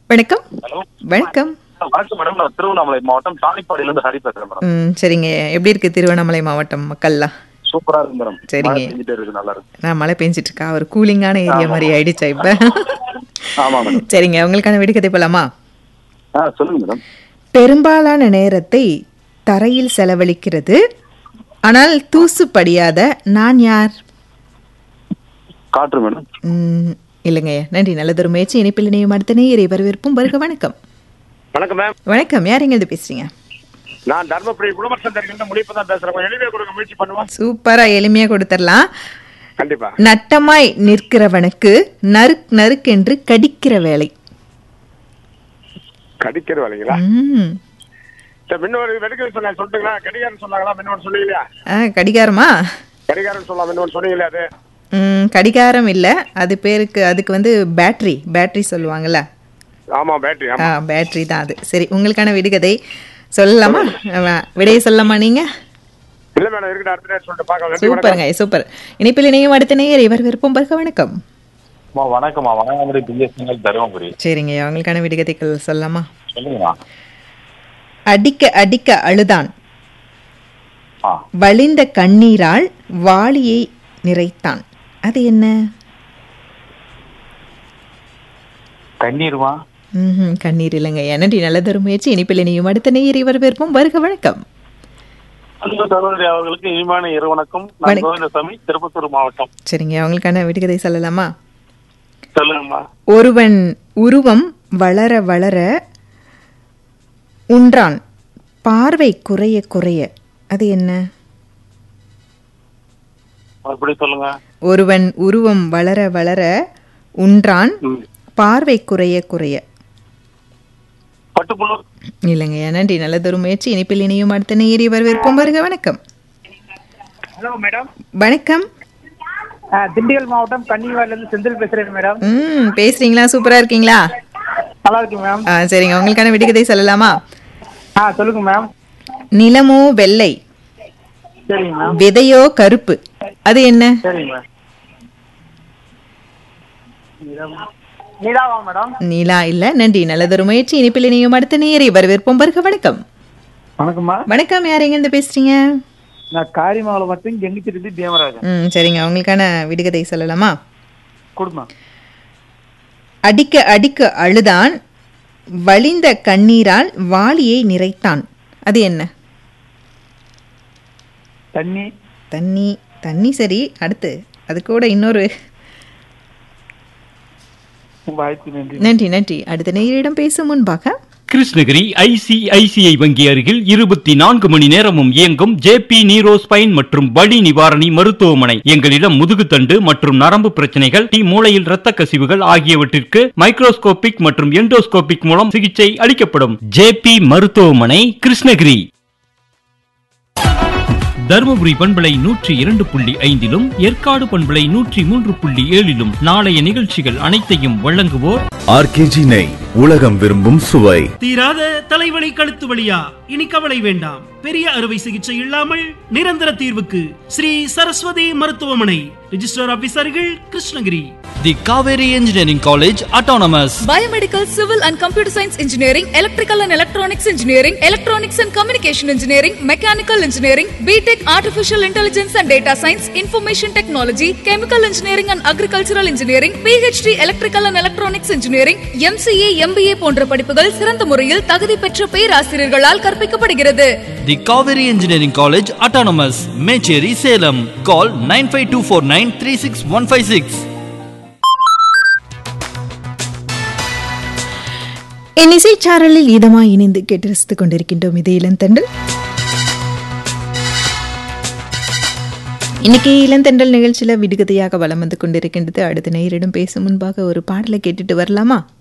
வணக்கம் ஹலோ வணக்கம் வணக்கம் மேடம் நான் திருவண்ணாமலை மாவட்டம் தானிப்பாடியிலிருந்து ஹரி பேசுறேன் மேடம் ம் சரிங்க எப்படி இருக்கு திருவண்ணாமலை மாவட்டம் மக்கள்லாம் சூப்பரா இருக்கு மேடம் சரிங்க. மழை பெஞ்சிட்டே இருக்கு நல்லா இருக்கு நான் மழை பெஞ்சிட்டு இருக்கா ஒரு கூலிங்கான ஏரியா மாதிரி ஆயிடுச்சா இப்ப ஆமா மேடம் சரிங்க உங்களுக்கான விடுகதை போலாமா ஆ சொல்லுங்க மேடம் பெரும்பாலான நேரத்தை தரையில் செலவழிக்கிறது ஆனால் தூசு படியாத நான் யார் காற்று மேடம் ம், இல்லைங்க நன்றி நல்லதொரு முயற்சி இணைப்பில் இணையும் அடுத்த நேயரை வரவேற்போம் வருக வணக்கம் வணக்கம் மேம் வணக்கம் யார் எங்க இருந்து பேசுறீங்க நான் தர்மபுரி குடும்ப சந்தர்கிட்ட முடிப்பு தான் பேசுறேன் கொஞ்சம் எளிமையா கொடுக்க முயற்சி பண்ணுவோம் சூப்பரா எளிமையா கொடுத்துடலாம் கண்டிப்பா நட்டமாய் நிற்கிறவனுக்கு நறுக் நறுக்கென்று கடிக்கிற வேலை கடிக்கிற வேலைங்களா ம். சரி மின்னொரு வெடுக்கிறது சொன்ன சொல்லிட்டுங்களா கடிகாரம் சொன்னாங்களா மின்னொன்று சொன்னீங்களா ஆ கடிகாரமா கடிகாரம் சொல்லலாம் மின்னொன்று சொன்னீங்களா அது ம், கடிகாரம் இல்ல அது பேருக்கு அதுக்கு வந்து பேட்டரி பேட்டரி சொல்லுவாங்கல்ல ஆமா பேட்டரி ஆ ஆமா பேட்டரி தான் அது சரி உங்களுக்கான விடுகதை சொல்லலாமா ஆ, விடையை சொல்லலாமா நீங்க இல்ல மேடம் இருக்கு அடுத்த நேரம் சொல்லிட்டு பார்க்கலாம் நன்றி, வணக்கம். சூப்பருங்க சூப்பர் இணைப்பில் இணையும் அடுத்த நேயர் இவர் விருப்பம் பருக வணக்கம் அம்மா வணக்கம்மா வணக்கமுடி பிஎஸ்என்எல் தருமபுரி சரிங்க உங்களுக்கான விடுகதைகள் சொல்லலாமா சொல்லுங்கம்மா அடிக்க அடிக்க அழுதான் ஆ வழிந்த கண்ணீரால் வாளியை நிறைத்தான் அது என்ன தண்ணீருமா ம்ஹும், கண்ணீர் இல்லைங்க நன்றி நல்லதொரு முயற்சி இனிப்பில் இனியும் அடுத்த நேயர் இவர் விருப்பம் வருக வணக்கம் அன்பு சகோதரி அவர்களுக்கு இனிமான இரு வணக்கம் நான் வணக்கம். கோவிந்தசாமி திருப்பத்தூர் மாவட்டம் சரிங்க அவங்களுக்கான விடுகதை சொல்லலாமா சொல்லுங்கம்மா ஒருவன் உருவம் வளர வளர உன்றான் பார்வை குறைய குறைய அது என்ன அப்படி சொல்லுங்க ஒருவன் உருவம் வளர வளர உன்றான் ம். பார்வை குறைய குறைய பட்டுப்புழு இல்லைங்க நன்றி நல்லதொரு முயற்சி இனிப்பில் இனியும் அடுத்த நேயர் இவர் விருப்பம் வருக வணக்கம் ஹலோ மேடம் வணக்கம் ஆ, திண்டுக்கல் மாவட்டம் கன்னிவாரில இருந்து செந்தில் பேசுறேன் மேடம் ம் பேசுறீங்களா சூப்பரா இருக்கீங்களா நல்லா இருக்கு மேம் ஆ சரிங்க உங்களுக்கான விடுகதை சொல்லலாமா ஆ சொல்லுங்க மேம் நிலமோ வெள்ளை சரிங்க மேம் விதையோ கருப்பு அது என்ன சரிங்க மேம் நீதாவா மேடம் நீலா இல்ல நன்றி நல்லதொரு முயற்சி இனிப்பில் இனியும் அடுத்த நேயரை வரவேற்போம் வருக வணக்கம் வணக்கம்மா வணக்கம் யார் எங்க இருந்து பேசுறீங்க நான் காரிமாவில் மட்டும் கெங்கிச்சிருந்து தேவராஜன் ம் சரிங்க உங்களுக்கான விடுகதை சொல்லலாமா கொடுமா அடிக்க அடிக்க அழுதான் வழிந்த கண்ணீரால் வாளியை நிறைத்தான் அது என்ன தண்ணி தண்ணி தண்ணி சரி அடுத்து அது கூட இன்னொரு வாய்ப்பு நன்றி நன்றி நன்றி அடுத்த நேயரிடம் பேசும் முன்பாக கிருஷ்ணகிரி ஐசிஐசிஐ வங்கி அருகில் இருபத்தி நான்கு மணி நேரமும் இயங்கும் ஜேபி நீரோ ஸ்பைன் மற்றும் வலி நிவாரணி மருத்துவமனை எங்களிடம் முதுகுத்தண்டு மற்றும் நரம்பு பிரச்சனைகள் டி மூளையில் இரத்த கசிவுகள் ஆகியவற்றிற்கு மைக்ரோஸ்கோபிக் மற்றும் எண்டோஸ்கோபிக் மூலம் சிகிச்சை அளிக்கப்படும் ஜேபி மருத்துவமனை கிருஷ்ணகிரி தருமபுரி பண்பலை நூற்றி இரண்டு புள்ளி ஐந்திலும் ஏற்காடு பண்பலை நூற்றி மூன்று புள்ளி ஏழிலும் நாளைய நிகழ்ச்சிகள் அனைத்தையும் வழங்குவோர் ஆர்கேஜி நெய் உலகம் விரும்பும் சுவை தீராத தலைவலி கழுத்து வலியா இனி கவலை வேண்டாம் பெரிய அறுவை சிகிச்சை இல்லாமல் நிரந்தர தீர்வுக்கு ஸ்ரீ சரஸ்வதி மருத்துவமனை ரிஜிஸ்டர் ஆபீசர்கள் Krishnagiri The Kaveri Engineering College Autonomous. Biomedical, Civil and Computer Science Engineering, Electrical and Electronics Engineering, Electronics and Communication Engineering, Mechanical Engineering, BTech Artificial Intelligence and Data Science, Information Technology, Chemical Engineering and Agricultural Engineering, PhD Electrical and Electronics Engineering, MCA, MBA போன்ற படிப்புகள் சிறந்த முறையில் தகுதி பெற்ற பேராசிரியர்களால் கற்பிக்கப்படுகிறது The Kaveri Engineering College Autonomous. Mecheri Salem. Call 95249 36156. என் இசைச்சாரலில் இதமாய் இணைந்து கேட்டு ரசித்துக் கொண்டிருக்கின்றோம் இது இளந்தண்டல் இன்னைக்கு இளந்தண்டல் நிகழ்ச்சியில விடுகதையாக வலம் வந்து கொண்டிருக்கின்றது அடுத்த நேயரிடம் பேசும் முன்பாக ஒரு பாடலை கேட்டுட்டு வரலாமா